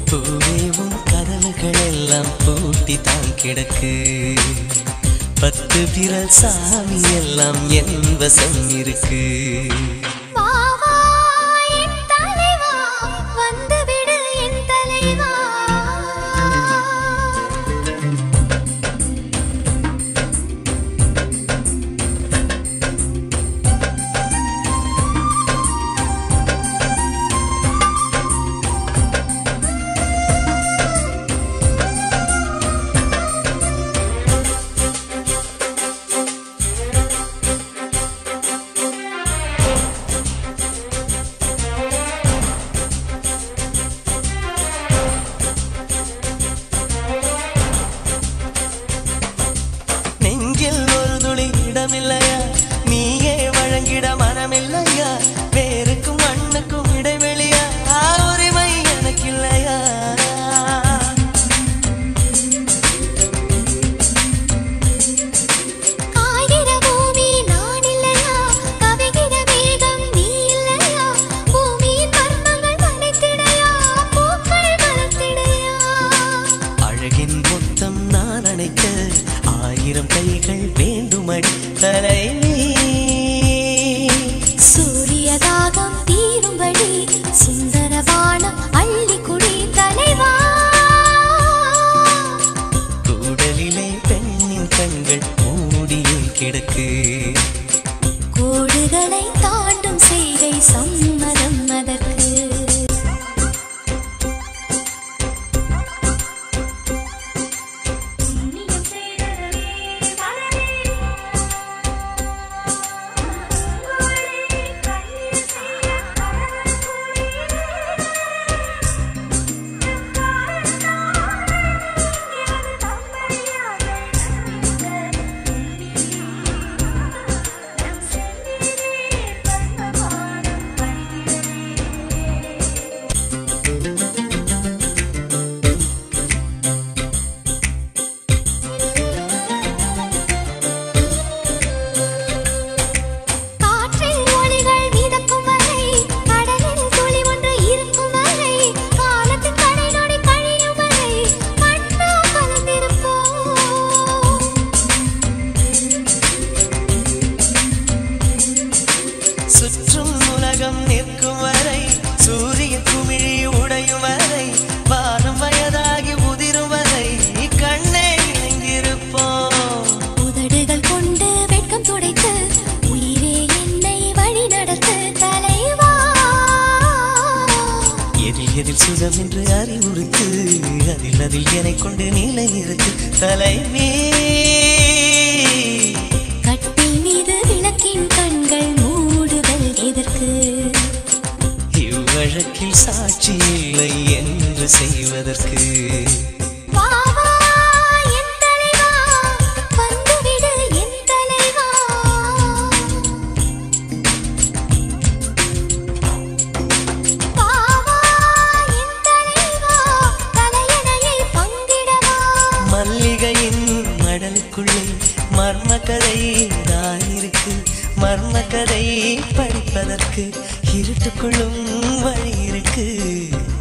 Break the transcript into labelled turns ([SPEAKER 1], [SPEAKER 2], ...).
[SPEAKER 1] பூவேவும் கதவுகள் எல்லாம் பூட்டி தான் கிடக்கு பத்து விரல் சாமி எல்லாம் என் வசம் இருக்கு
[SPEAKER 2] வா வா என் தலைவா வந்துவிடு என் தலைவா
[SPEAKER 1] நெஞ்சில் ஒரு துளி இடமில்லையா நீயே வழங்கிட மனமில்லையா வேருக்கும் மண்ணுக்கும் இடைவெளியா உரிமை எனக்கில்லையா
[SPEAKER 2] காய்கிற பூமி நான் இல்லையா கவிகிற மேகம் நீ இல்லையா பூமியின் மர்மங்கள் மறைத்திடையா பூக்கள் மலர்த்திடையா
[SPEAKER 1] அழகின் மொத்தம் நான் அணைக்க ஆயிரம் கைகள் வேண்டுமடி தலைவி
[SPEAKER 2] சூரிய தாகம் தீரும்படி சுந்தர வானம் அள்ளி குடி தலைவா
[SPEAKER 1] கூடலிலே பெண்ணின் கண்கள் மூடியே கிடக்கு
[SPEAKER 2] கோடுகளை தாண்டும் செய்கை சம்மதம் அதற்கு காற்றில் ஒளிகள் மிதக்கும் வரை கடலில் துளி ஒன்று இருக்கும் வரை காலத்தின் கடை நொடி கழியும் வரை கண்ணா கலந்திருப்போம்
[SPEAKER 1] சுற்றும் உலகம் நிற்கும் வரை சூரிய குமிழி உடையும் வரை வானம் வயதாகி உதிரும் வரை கண்ணே இணைந்திருப்போம்
[SPEAKER 2] உதடுகள் கொண்டு வெட்கம் துடைத்து உயிரே என்னை வழி நடத்து தலைவா
[SPEAKER 1] எதில் எதில் சுகம் என்று அறிவுறுத்து அதில் அதில் என்னை கொண்டு நிலை நிறுத்து தலைவி
[SPEAKER 2] கட்டில் மீது விளக்கின் கண்கள் மூடுதல் எதற்கு
[SPEAKER 1] இவ்வழக்கில் சாட்சி இல்லை என்று செய்வதற்கு
[SPEAKER 2] வா வா என் தலைவா வந்துவிடு என் தலைவா வா வா என் தலைவா தலையணையை பங்கிடவா
[SPEAKER 1] மல்லிகையின் மடலுக்குள்ளே மர்ம கதை தான் இருக்கு மர்ம கதை படிப்பதற்கு இருட்டுக்குள்ளும் வழி இருக்கு